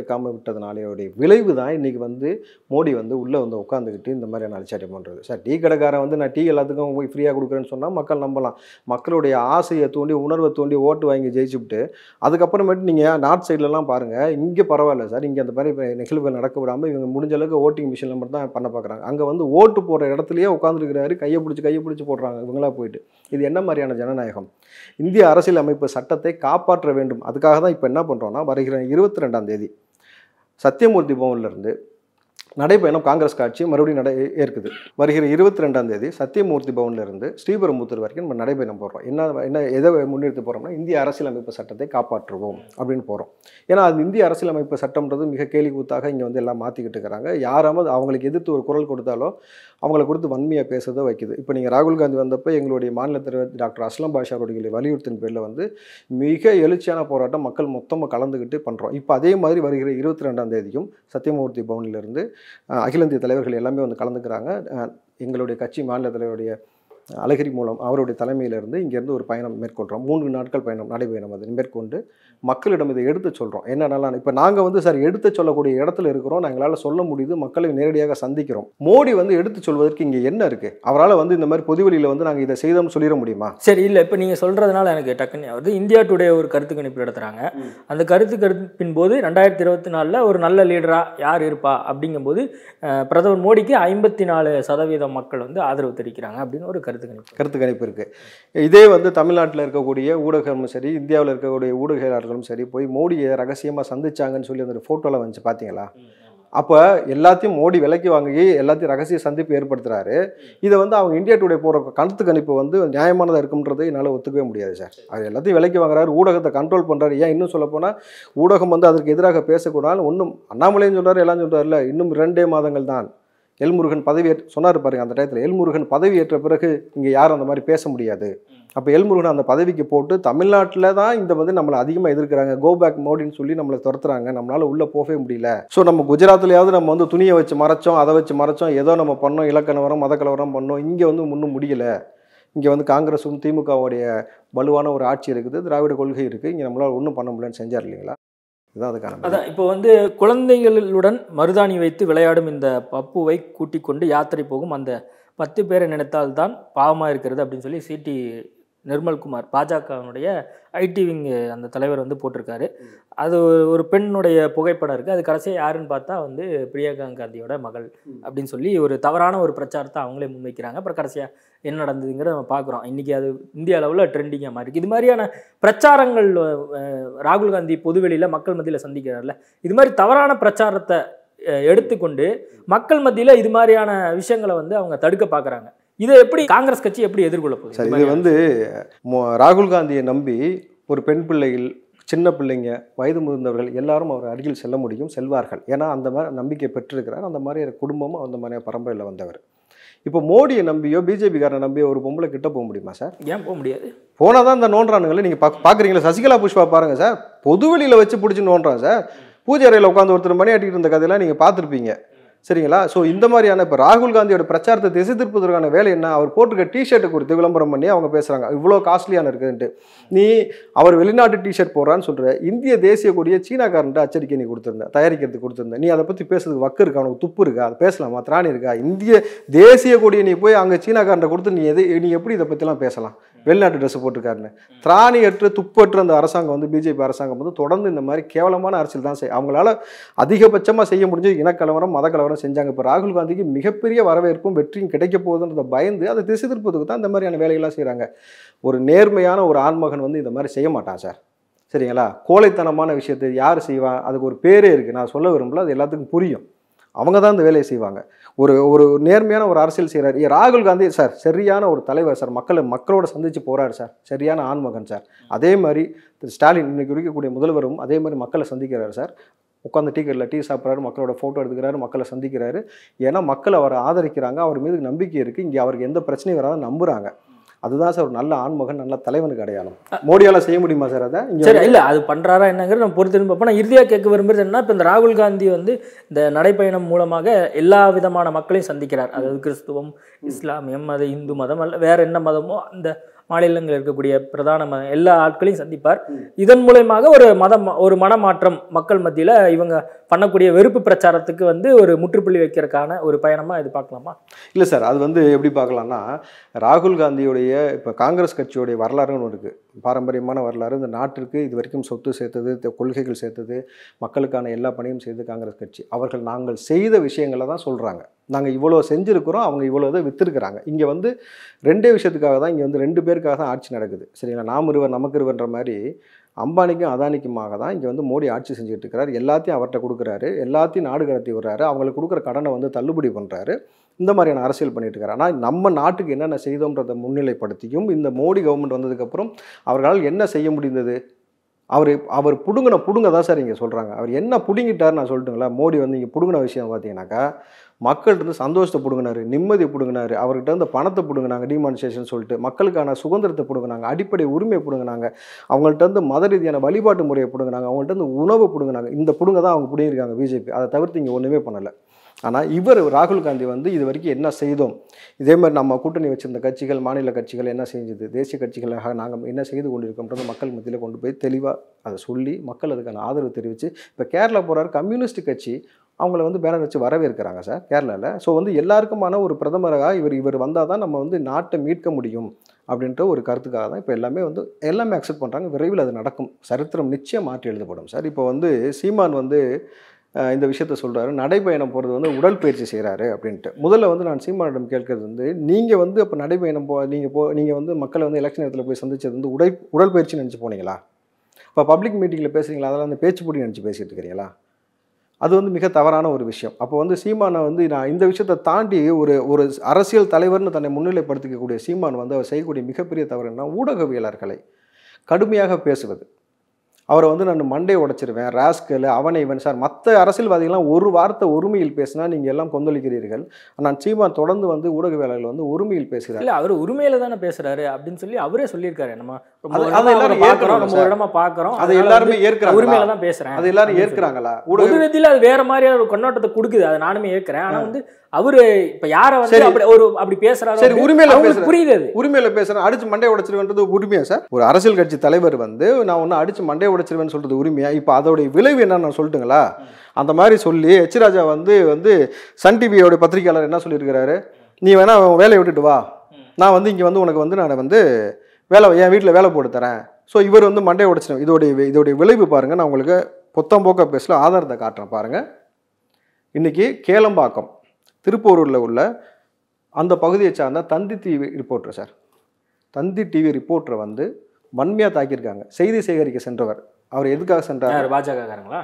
ஏற்காமல் விட்டதுனாலேயோடைய விளைவு தான் இன்றைக்கி வந்து மோடி வந்து உள்ளே வந்து உட்காந்துக்கிட்டு இந்த மாதிரியான அலட்சாரியம் பண்ணுறது சார் டீ கடைக்காரன் வந்து நான் டீ எல்லாத்துக்கும் போய் ஃப்ரீயாக கொடுக்குறேன்னு சொன்னால் மக்கள் நம்பலாம் மக்களுடைய ஆசையை தூண்டி உணர்வை தூண்டி ஓட்டு வாங்கி ஜெயிச்சுவிட்டு அதுக்கப்புறமேட்டு நீங்கள் நார்த் சைட்லலாம் பாருங்கள் இங்கே பரவாயில்ல சார் இங்கே அந்த மாதிரி நிகழ்வுகள் நடக்க விடாமல் இவங்க முடிஞ்ச அளவுக்கு ஓட்டிங் மிஷினில் மட்டும் தான் பண்ண பார்க்குறாங்க அங்கே வந்து ஓட்டு போடுற இடத்துலையே உட்காந்துருக்கிறாரு கையை பிடிச்சி கையை பிடிச்சி போடுறாங்க இவங்களா போயிட்டு இது என்ன மாதிரியான ஜனநாயகம் இந்திய அரசியல் அமைப்பு சட்டத்தை காப்பாற்ற வேண்டும் அதுக்காக தான் இப்போ என்ன பண்ணுறோன்னா வருகிற இருபத்தி ரெண்டாம் தேதி சத்தியமூர்த்தி பவன்லேருந்து நடைபயணம் காங்கிரஸ் கட்சி மறுபடியும் நடை ஏற்குது வருகிற இருபத்தி ரெண்டாம் தேதி சத்தியமூர்த்தி பவன்ல இருந்து ஸ்ரீபெரும்புத்தூர் வரைக்கும் நம்ம நடைபயணம் போடுறோம் என்ன என்ன எதை முன்னிறுத்தி போகிறோம்னா இந்திய அரசியலமைப்பு சட்டத்தை காப்பாற்றுவோம் அப்படின்னு போகிறோம் ஏன்னா அது இந்திய அரசியலமைப்பு சட்டம்ன்றது மிக கேலி கூத்தாக இங்கே வந்து எல்லாம் மாற்றிக்கிட்டு இருக்கிறாங்க யாராவது அவங்களுக்கு எதிர்த்து ஒரு குரல் கொடுத்தாலோ அவங்கள குறித்து வன்மையாக பேசுறதோ வைக்குது இப்போ நீங்கள் ராகுல் காந்தி வந்தப்போ எங்களுடைய மாநில தலைவர் டாக்டர் அஸ்லம் பாஷா அவர்களுடைய வலியுறுத்தின் பேரில் வந்து மிக எழுச்சியான போராட்டம் மக்கள் மொத்தமாக கலந்துக்கிட்டு பண்ணுறோம் இப்போ அதே மாதிரி வருகிற இருபத்தி ரெண்டாம் தேதியும் சத்தியமூர்த்தி பவனிலிருந்து அஹ், அகில இந்திய தலைவர்கள் எல்லாமே வந்து கலந்துக்கிறாங்க அஹ், எங்களுடைய கட்சி மாநில தலைவருடைய அழகிரி மூலம் அவருடைய தலைமையிலிருந்து இங்கேருந்து ஒரு பயணம் மேற்கொள்கிறோம் மூன்று நாட்கள் பயணம் நடைபயணம் அது மேற்கொண்டு மக்களிடம் இதை எடுத்து சொல்கிறோம் என்னென்னலாம் இப்போ நாங்கள் வந்து சார் எடுத்து சொல்லக்கூடிய இடத்துல இருக்கிறோம் எங்களால் சொல்ல முடியுது மக்களை நேரடியாக சந்திக்கிறோம் மோடி வந்து எடுத்து சொல்வதற்கு இங்கே என்ன இருக்குது அவரால் வந்து இந்த மாதிரி பொதுவெளியில் வந்து நாங்கள் இதை செய்தோம்னு சொல்லிட முடியுமா சரி இல்லை இப்போ நீங்கள் சொல்கிறதுனால எனக்கு டக்குன்னு வருது இந்தியா டுடே ஒரு கருத்து கணிப்பு நடத்துகிறாங்க அந்த கருத்து கணிப்பின் போது ரெண்டாயிரத்தி இருபத்தி நாலில் ஒரு நல்ல லீடராக யார் இருப்பா அப்படிங்கும்போது அஹ், பிரதமர் மோடிக்கு ஐம்பத்தி நாலு சதவீதம் மக்கள் வந்து ஆதரவு தெரிவிக்கிறாங்க அப்படின்னு ஒரு கருத்து கணிப்பு கருத்து கணிப்பு இருக்குது இதே வந்து தமிழ்நாட்டில் இருக்கக்கூடிய ஊடகமும் சரி இந்தியாவில் இருக்கக்கூடிய ஊடகங்களும் சரி போய் மோடியை ரகசியமாக சந்திச்சாங்கன்னு சொல்லி அந்த ஃபோட்டோவில் வந்துச்சு பார்த்தீங்களா அப்போ எல்லாத்தையும் மோடி விலைக்கு வாங்கி எல்லாத்தையும் ரகசிய சந்திப்பு ஏற்படுத்துறாரு இதை வந்து அவங்க இந்தியா டுடே போகிற கருத்து கணிப்பு வந்து நியாயமானதாக இருக்கும்ன்றதை என்னால் ஒத்துக்கவே முடியாது சார் அது எல்லாத்தையும் விலைக்கு வாங்குறாரு ஊடகத்தை கண்ட்ரோல் பண்ணுறாரு ஏன் இன்னும் சொல்லப்போனால் ஊடகம் வந்து அதற்கு எதிராக பேசக்கூடாது ஒன்றும் அண்ணாமலையும் சொல்றாரு எல்லாம் சொல்றாருல இன்னும் ரெண்டே மாதங்கள் தான் எல்முருகன் பதவி ஏற்று சொன்னார் பாருங்க அந்த டயத்தில் எல்முருகன் பதவி ஏற்ற பிறகு இங்கே யாரும் அந்த மாதிரி பேச முடியாது அப்போ எல்முருகன் அந்த பதவிக்கு போட்டு தமிழ்நாட்டில் தான் இந்த வந்து நம்மளை அதிகமாக எதிர்க்கிறாங்க கோ பேக் மோடின்னு சொல்லி நம்மளை துரத்துறாங்க நம்மளால உள்ளே போகவே முடியல ஸோ நம்ம குஜராத்லையாவது நம்ம வந்து துணியை வச்சு மறைச்சோம் அதை வச்சு மறைச்சோம் ஏதோ நம்ம பண்ணோம் இலக்கணவரம் மத கலவரம் பண்ணோம் இங்கே வந்து முன்னும் முடியல இங்கே வந்து காங்கிரஸும் திமுகவுடைய வலுவான ஒரு ஆட்சி இருக்குது திராவிட கொள்கை இருக்குது இங்கே நம்மளால் ஒன்றும் பண்ண முடியலன்னு செஞ்சார் இல்லைங்களா இதுதான் அதுக்கான பதில். அதான் இப்போ வந்து குழந்தைகளுடன் மருதாணி வைத்து விளையாடும் இந்த பப்புவை கூட்டிக் கொண்டு யாத்திரை போகும் அந்த பத்து பேரை நினைத்தால்தான் பாவமாக இருக்கிறது அப்படின்னு சொல்லி சிடி நிர்மல்குமார் பாஜகவினுடைய ஐடி விங் அந்த தலைவர் வந்து போட்டிருக்காரு அது ஒரு பெண்ணுடைய புகைப்படம் இருக்குது அது கடைசியாக யாருன்னு பார்த்தா வந்து பிரியங்கா காந்தியோட மகள் அப்படின்னு சொல்லி ஒரு தவறான ஒரு பிரச்சாரத்தை அவங்களே முன்வைக்கிறாங்க அப்புறம் கடைசியாக என்ன நடந்ததுங்கிறத நம்ம பார்க்குறோம் இன்றைக்கி அது இந்திய அளவில் ட்ரெண்டிங்காக மாறி இருக்கு இது மாதிரியான பிரச்சாரங்கள் அஹ், ராகுல் காந்தி பொதுவெளியில் மக்கள் மத்தியில் சந்திக்கிறார்ல இது மாதிரி தவறான பிரச்சாரத்தை அஹ், எடுத்துக்கொண்டு மக்கள் மத்தியில் இது மாதிரியான விஷயங்களை வந்து அவங்க தடுக்க பார்க்குறாங்க இதை எப்படி காங்கிரஸ் கட்சி எப்படி எதிர்கொள்ள போகுது சரி இது இது மாதிரியான- வந்து மோ- ராகுல் காந்தியை நம்பி ஒரு பெண் பிள்ளைகள் சின்ன பிள்ளைங்க வயது முதிர்ந்தவர்கள் எல்லாரும் அவர் அருகில் செல்ல முடியும் செல்வார்கள் ஏன்னா அந்த மாதிரி நம்பிக்கை பெற்றிருக்கிறார் அந்த மாதிரி குடும்பமும் அந்த மாதிரி பரம்பரையில் வந்தவர் இப்போ மோடியை நம்பியோ பிஜேபிக்காரனை நம்பியோ ஒரு பொம்பளை கிட்ட போக முடியுமா சார் ஏன் போக முடியாது போனால் தான் இந்த நோண்டுறானுங்களே நீங்கள் பாக் பார்க்குறீங்களா சசிகலா புஷ்பா பாருங்கள் சார் பொதுவெளியில் வச்சு பிடிச்சி நோண்டுறான் சார் பூஜை அறையில் உட்காந்து ஒருத்தர் மணி ஆட்டிட்டு இருந்த கதையெல்லாம் நீங்கள் பார்த்துருப்பீங்க சரிங்களா ஸோ இந்த மாதிரியான இப்போ ராகுல் காந்தியோட பிரச்சாரத்தை திசை திருப்பதற்கான வேலை என்ன அவர் போட்டிருக்க டிஷர்ட்டை குறித்து விளம்பரம் பண்ணி அவங்க பேசுகிறாங்க இவ்வளோ காஸ்ட்லியான இருக்குதுன்ட்டு நீ அவர் வெளிநாட்டு டிஷர்ட் போடுறான்னு சொல்கிற இந்திய தேசிய கொடியை சீனாக்காரன்ட்டு அச்சடிக்கை நீ கொடுத்துருந்த தயாரிக்கிறதுக்கு கொடுத்துருந்த நீ அதை பற்றி பேசுறதுக்கு வக்கு இருக்கா உனக்கு துப்பு இருக்கா அது பேசலாமா திராணி இருக்கா இந்திய தேசிய கொடியை நீ போய் அங்கே சீனாக்காரன்ட்ட கொடுத்து நீ எது நீ எப்படி இதை பற்றிலாம் பேசலாம் வெளிநாட்டு ட்ரெஸ் போட்டிருக்காருன்னு திராணியற்ற துப்பற்ற அந்த அரசாங்கம் வந்து பிஜேபி அரசாங்கம் வந்து தொடர்ந்து இந்த மாதிரி கேவலமான அரசியல் தான் செய்யும் அவங்களால அதிகபட்சமாக செய்ய முடிஞ்சது இனக்கலவரம் மத கலவரம் செஞ்சாங்க இப்போ ராகுல் காந்திக்கு மிகப்பெரிய வரவேற்பும் வெற்றியும் கிடைக்க போகுதுன்றத பயந்து அதை திசை திருப்பதுக்கு தான் இந்த மாதிரியான வேலைகள்லாம் செய்கிறாங்க ஒரு நேர்மையான ஒரு ஆண்மகன் வந்து இந்த மாதிரி செய்ய மாட்டான் சார் சரிங்களா கோழைத்தனமான விஷயத்தை யார் செய்வான் அதுக்கு ஒரு பேரே இருக்குது நான் சொல்ல விரும்பல அது எல்லாத்துக்கும் புரியும் அவங்க தான் இந்த வேலையை செய்வாங்க ஒரு ஒரு நேர்மையான ஒரு அரசியல் செய்கிறார் ராகுல் காந்தி சார் சரியான ஒரு தலைவர் சார் மக்களை மக்களோட சந்திச்சு போறாரு சார் சரியான ஆண்மகன் சார் அதே மாதிரி திரு ஸ்டாலின் இன்னைக்கு இருக்கக்கூடிய முதல்வரும் அதே மாதிரி மக்களை சந்திக்கிறாரு சார் உட்காந்து டீ கடையில் டீ சாப்பிட்றாரு மக்களோட ஃபோட்டோ எடுத்துக்கிறாரு மக்களை சந்திக்கிறாரு ஏன்னா மக்கள் அவரை ஆதரிக்கிறாங்க அவர் மீது நம்பிக்கை இருக்குது இங்கே அவருக்கு எந்த பிரச்சனையும் வராத நம்புறாங்க அதுதான் சார் ஒரு நல்ல ஆண்மகன் நல்ல தலைவனுக்கு அடையாளம் மோடியால செய்ய முடியுமா சார் அதை இங்க சரி இல்லை அது பண்ணுறாரா என்னங்கிறது நம்ம பொறுத்து பார்ப்போம் நான் இறுதியாக கேட்க விரும்புறது என்ன இப்போ இந்த ராகுல் காந்தி வந்து இந்த நடைப்பயணம் மூலமாக எல்லா விதமான மக்களையும் சந்திக்கிறார் அதாவது கிறிஸ்துவம் இஸ்லாமியம் அது இந்து மதம் அல்ல வேற என்ன மதமோ அந்த மாநிலங்களில் இருக்கக்கூடிய பிரதான ம- எல்லா ஆட்களையும் சந்திப்பார் இதன் மூலயமாக ஒரு மதம் ஒரு மனமாற்றம் மக்கள் மத்தியில் இவங்க பண்ணக்கூடிய வெறுப்பு பிரச்சாரத்துக்கு வந்து ஒரு முற்றுப்புள்ளி வைக்கிறதுக்கான ஒரு பயணமாக இது பார்க்கலாமா இல்லை சார் அது வந்து எப்படி பார்க்கலாம்னா ராகுல் காந்தியுடைய இப்போ காங்கிரஸ் கட்சியுடைய வரலாறுன்னு ஒன்று இருக்குது பாரம்பரியமான வரலாறு இந்த நாட்டிற்கு இது வரைக்கும் சொத்து சேர்த்தது த- கொள்கைகள் சேர்த்தது மக்களுக்கான எல்லா பணியும் செய்தது காங்கிரஸ் கட்சி அவர்கள் நாங்கள் செய்த விஷயங்களை தான் சொல்கிறாங்க நாங்கள் இவ்வளோ செஞ்சுருக்கிறோம் அவங்க இவ்வளோ இதை விற்றுருக்குறாங்க இங்கே வந்து ரெண்டே விஷயத்துக்காக தான் இங்கே வந்து ரெண்டு பேருக்காக தான் ஆட்சி நடக்குது சரிங்களா நாம் இருவர் நமக்கு இருவர்ன்ற மாதிரி அம்பானிக்கும் அதானிக்குமாக தான் இங்கே வந்து மோடி ஆட்சி செஞ்சுட்டு இருக்கிறார் எல்லாத்தையும் அவர்கிட்ட கொடுக்குறாரு எல்லாத்தையும் நாடு கடத்தி விடுறாரு அவங்களுக்கு கொடுக்குற கடனை வந்து தள்ளுபடி பண்ணுறாரு இந்த மாதிரியான அரசியல் பண்ணிட்டு இருக்காரு ஆனால் நம்ம நாட்டுக்கு என்னென்ன செய்தோன்றதை முன்னிலைப்படுத்தியும் இந்த மோடி கவர்மெண்ட் வந்ததுக்கப்புறம் அவர்களால் என்ன செய்ய முடிந்தது அவர் அவர் புடுங்கின புடுங்க தான் சார் இங்கே சொல்கிறாங்க அவர் என்ன புடுங்கிட்டார் நான் சொல்லட்டுங்களா மோடி வந்து இங்கே புடுங்கின விஷயம் பார்த்தீங்கன்னாக்கா மக்கள்கிட்ட இருந்து சந்தோஷத்தை பிடுங்கினாரு நிம்மதியை பிடுங்கினாரு அவர்கிட்ட இருந்து பணத்தை பிடுங்கினாங்க டிமானிசேஷன் சொல்லிட்டு மக்களுக்கான சுதந்திரத்தை பிடுங்கினாங்க அடிப்படை உரிமையை பிடுங்கினாங்க அவங்கள்ட்ட இருந்து மத ரீதியான வழிபாட்டு முறையை பிடுங்கினாங்க அவங்கள்ட்ட இருந்து உணவு பிடுங்கினாங்க இந்த பிடுங்க தான் அவங்க பிடிங்கிருக்காங்க பிஜேபி அதை தவிர்த்து இங்கே ஒன்றுமே பண்ணலை ஆனால் இவர் ராகுல் காந்தி வந்து இது வரைக்கும் என்ன செய்தோம் இதே மாதிரி நம்ம கூட்டணி வச்சிருந்த கட்சிகள் மாநில கட்சிகள் என்ன செஞ்சது தேசிய கட்சிகளாக நாங்கள் என்ன செய்து கொண்டிருக்கோம்ன்றது மக்கள் மத்தியில் கொண்டு போய் தெளிவாக அதை சொல்லி மக்கள் அதுக்கான ஆதரவு தெரிவித்து இப்போ கேரளா போகிறார் கம்யூனிஸ்ட் கட்சி அவங்கள வந்து பேனர் வச்சு வரவேற்கிறாங்க சார் கேரளாவில் ஸோ வந்து எல்லாருக்குமான ஒரு பிரதமராக இவர் இவர் வந்தால் தான் நம்ம வந்து நாட்டை மீட்க முடியும் அப்படின்ற ஒரு கருத்துக்காக தான் இப்போ எல்லாமே வந்து எல்லாமே அக்செப்ட் பண்ணுறாங்க விரைவில் அது நடக்கும் சரித்திரம் நிச்சயம் மாற்றி எழுதப்படும் சார் இப்போ வந்து சீமான் வந்து அஹ், இந்த விஷயத்த சொல்கிறாரு நடைப்பயணம் போகிறது வந்து உடற்பயிற்சி செய்கிறாரு அப்படின்ட்டு முதல்ல வந்து நான் சீமானிடம் கேட்கறது வந்து நீங்கள் வந்து இப்போ நடைப்பயணம் போ நீங்கள் போ நீங்கள் வந்து மக்களை வந்து எலெக்ஷன் நேரத்தில் போய் சந்திச்சது வந்து உடை உடற்பயிற்சி நினச்சி போனீங்களா இப்போ பப்ளிக் மீட்டிங்கில் பேசுகிறீங்களா அதெல்லாம் அந்த பேச்சு போட்டி நினச்சி பேசிட்டு இருக்கிறீங்களா அது வந்து மிக தவறான ஒரு விஷயம் அப்போ வந்து சீமானை வந்து நான் இந்த விஷயத்தை தாண்டி ஒரு ஒரு அரசியல் தலைவர்னு தன்னை முன்னிலைப்படுத்திக்கக்கூடிய சீமான் வந்து அவர் செய்யக்கூடிய மிகப்பெரிய தவறு என்ன ஊடகவியலாளர்களை கடுமையாக பேசுவது அவரை வந்து நான் மண்டை உடைச்சிருவேன் ராஸ்கல் அவனை இவன் சார் மற்ற அரசியல்வாதிகள்லாம் ஒரு வார்த்தை ஒருமையில் பேசினா நீங்கள் எல்லாம் கொந்தளிக்கிறீர்கள் ஆனால் சீமான் தொடர்ந்து வந்து ஊடகவியலாளர்கள் வந்து ஒருமையில் பேசுகிறார் இல்ல அவர் உரிமையில தானே பேசுறாரு அப்படின்னு சொல்லி அவரே சொல்லியிருக்காரு நம்ம ரொம்ப அது- வருடமா அதை எல்லாரும் அவரை பார்க்கறோம், ஏற்கணும் நம்ம சார். ஒரு இடமா பாக்குறோம் அதை எல்லாருமே உரிமையில ஏற்கிறாங்களா தான் பேசுறேன் அது எல்லாரும் அப்படின்னு சொல்லி. ஏற்கிறாங்களா ஊடக பொது விதியில அது வேற மாதிரியான ஒரு கண்ணோட்டத்தை கொடுக்குது அதை நானுமே ஏற்கிறேன் ஆனா வந்து அவரு இப்ப யார வந்து சரி. அப்படி ஒரு அப்படி பேசுறாரு சரி, உரிமையில அவங்களுக்கு பேசுறாரு. புரியுது அது உரிமையில பேசுறேன் அடிச்சு மண்டை உடைச்சிருவேன்றது உரிமையா சார் ஒரு அரசியல் கட்சி தலைவர் வந்து நான் ஒன்று அடிச்சு மண்டை உடைச்சிருவேன்னு சொல்றது உரிமையா இப்போ அதோடைய விளைவு என்னன்னு நான் சொல்லட்டுங்களா அந்த மாதிரி சொல்லி எச் ராஜா வந்து வந்து சன் டிவியோட பத்திரிகையாளர் என்ன சொல்லியிருக்கிறாரு நீ வேணா உன் வேலையை விட்டுட்டு வா நான் வந்து இங்கே வந்து உனக்கு வந்து நான் வந்து வேலை என் வீட்டில் வேலை போட்டு தரேன் ஸோ இவர் வந்து மண்டை உடைச்சிடும் இதோடைய வி- இதோடைய விளைவு பாருங்க நான் உங்களுக்கு பொத்தம் போக்க பேசல ஆதாரத்தை காட்டுறேன் பாருங்க இன்னைக்கு கேளம்பாக்கம் திருப்பூரூரில் உள்ள அந்த பகுதியை சார்ந்த Thanthi TV reporter sir Thanthi TV ரிப்போர்ட்டரை வந்து வன்மையாக தாக்கியிருக்காங்க செய்தி சேகரிக்க சென்றவர் அவர் எதுக்காக சென்றார் யார் பாஜக காரங்களா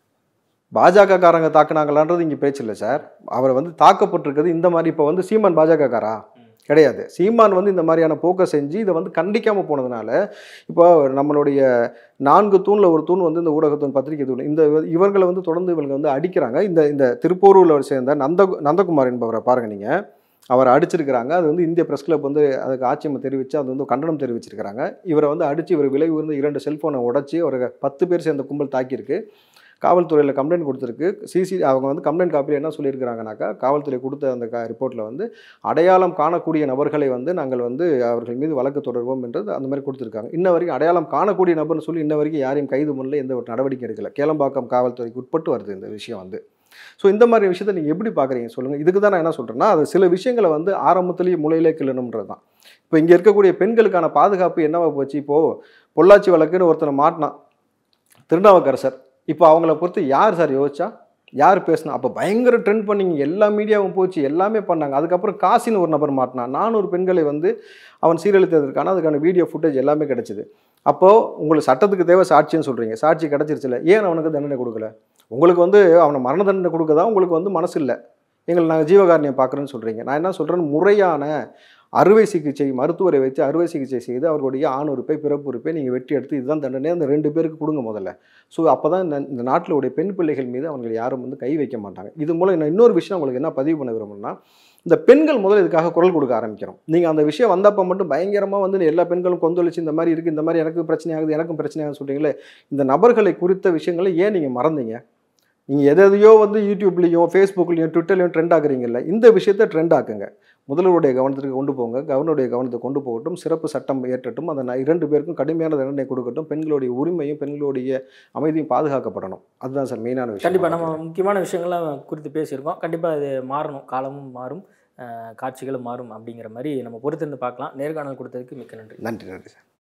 பாஜக காரங்க தாக்குனாங்களான்றது இங்கே பேச்சு இல்லை சார் அவர் வந்து தாக்கப்பட்டிருக்கிறது இந்த மாதிரி இப்போ வந்து சீமான் பாஜக காரா கிடையாது சீமான் வந்து இந்த மாதிரியான போக்கை செஞ்சு இதை வந்து கண்டிக்காமல் போனதுனால இப்போ நம்மளுடைய நான்கு தூணில் ஒரு தூண் வந்து இந்த ஊடகத்தூண் பத்திரிகை தூண் இந்த இவர்களை வந்து தொடர்ந்து இவங்க வந்து அடிக்கிறாங்க இந்த இந்த திருப்பூரூரில் சேர்ந்த நந்த நந்தகுமார் என்பவரை பாருங்க நீங்கள் அவரை அடிச்சிருக்கிறாங்க அது வந்து இந்திய பிரஸ் கிளப் வந்து அதுக்கு ஆட்சியம் தெரிவித்து அது வந்து கண்டனம் தெரிவிச்சிருக்கிறாங்க இவரை வந்து அடித்து இவர் விலை உயர்ந்த இரண்டு செல்ஃபோனை உடைச்சி அவரை பத்து பேர் சேர்ந்த கும்பல் தாக்கியிருக்கு காவல்துறையில் கம்ப்ளைண்ட் கொடுத்துருக்கு சிசி அவங்க வந்து கம்ப்ளைண்ட் காப்பியில் என்ன சொல்லியிருக்கிறாங்கனாக்கா காவல்துறை கொடுத்த அந்த க ரிப்போர்ட்டில் வந்து அடையாளம் காணக்கூடிய நபர்களை வந்து நாங்கள் வந்து அவர்கள் மீது வழக்கு தொடர்வோம் என்றது அந்த மாதிரி கொடுத்துருக்காங்க இன்ன வரைக்கும் அடையாளம் காணக்கூடிய நபர்னு சொல்லி இன்ன வரைக்கும் யாரையும் கைது பண்ணல எந்த ஒரு நடவடிக்கை எடுக்கல கேளம்பாக்கம் காவல்துறைக்கு உட்பட்டு வருது இந்த விஷயம் வந்து ஸோ இந்த மாதிரி விஷயத்தை நீங்கள் எப்படி பார்க்குறீங்க சொல்லுங்கள் இதுக்கு தான் நான் என்ன சொல்கிறேன்னா அது சில விஷயங்களை வந்து ஆரம்பத்திலேயே முளையிலே கிள்ளணுன்றது தான் இப்போ இங்கே இருக்கக்கூடிய பெண்களுக்கான பாதுகாப்பு என்னவா போச்சு இப்போது பொள்ளாச்சி வழக்குன்னு ஒருத்தனை மாட்டினான் திருநாவுக்கரசர் இப்போ அவங்கள பொறுத்து யார் சார் யோசிச்சா யார் பேசினா அப்போ பயங்கர ட்ரெண்ட் பண்ணிங்க எல்லா மீடியாவும் போச்சு எல்லாமே பண்ணாங்க அதுக்கப்புறம் காசின்னு ஒரு நபர் மாட்டினான் நானூறு பெண்களை வந்து அவன் சீரழித்ததற்கான அதுக்கான வீடியோ ஃபுட்டேஜ் எல்லாமே கிடச்சிது அப்போது உங்களுக்கு சட்டத்துக்கு தேவை சாட்சின்னு சொல்கிறீங்க சாட்சி கிடச்சிருச்சுல ஏன் அவனுக்கு தண்டனை கொடுக்கல உங்களுக்கு வந்து அவனை மரண தண்டனை கொடுக்க உங்களுக்கு வந்து மனசு இல்லை எங்களை நாங்கள் ஜீவகாரணியம் பார்க்குறேன்னு சொல்கிறீங்க நான் என்ன சொல்கிறேன்னு முறையான அறுவை சிகிச்சை மருத்துவரை வச்சு அறுவை சிகிச்சை செய்து அவர்களுடைய ஆணுறுப்பை பிறப்புறுப்பை நீங்கள் வெட்டி எடுத்து இதுதான் தண்டனை அந்த ரெண்டு பேருக்கு கொடுங்க முதல்ல ஸோ அப்போ தான் இந்த இந்த நாட்டில் உடைய பெண் பிள்ளைகள் மீது அவங்க யாரும் வந்து கை வைக்க மாட்டாங்க இது மூலம் நான் இன்னொரு விஷயம் உங்களுக்கு என்ன பதிவு பண்ண விரும்புனா இந்த பெண்கள் முதல்ல இதுக்காக குரல் கொடுக்க ஆரம்பிக்கிறோம் நீங்கள் அந்த விஷயம் வந்தப்போ மட்டும் பயங்கரமாக வந்து எல்லா பெண்களும் கொந்தளிச்சு இந்த மாதிரி இருக்குது இந்த மாதிரி எனக்கு பிரச்சனை ஆகுது எனக்கும் பிரச்சனை ஆகுதுன்னு சொல்கிறீங்களே இந்த நபர்களை குறித்த விஷயங்களை ஏன் நீங்கள் மறந்தீங்க நீங்கள் எதையோ வந்து யூடியூப்லேயும் ஃபேஸ்புக்லேயும் ட்விட்டர்லையும் ட்ரெண்ட் ஆக்குறீங்கல்ல இந்த விஷயத்த ட்ரெண்ட் ஆக்குங்க முதல்வருடைய கவனத்திற்கு கொண்டு போங்க கவர்னருடைய கவனத்துக்கு கொண்டு போகட்டும் சிறப்பு சட்டம் ஏற்றட்டும் அந்த ந- இரண்டு பேருக்கும் கடுமையான தண்டனை கொடுக்கட்டும் பெண்களுடைய உரிமையும் பெண்களுடைய அமைதியும் பாதுகாக்கப்படணும் அதுதான் சார் மெயினான விஷயம் கண்டிப்பாக நம்ம முக்கியமான விஷயங்கள்லாம் குறித்து பேசியிருக்கோம் கண்டிப்பாக இது மாறணும் காலமும் மாறும் அஹ், காட்சிகளும் மாறும் அப்படிங்கிற மாதிரி நம்ம பொறுத்திருந்து பார்க்கலாம் நேர்காணல் கொடுத்ததுக்கு மிக்க நன்றி நன்றி நன்றி சார்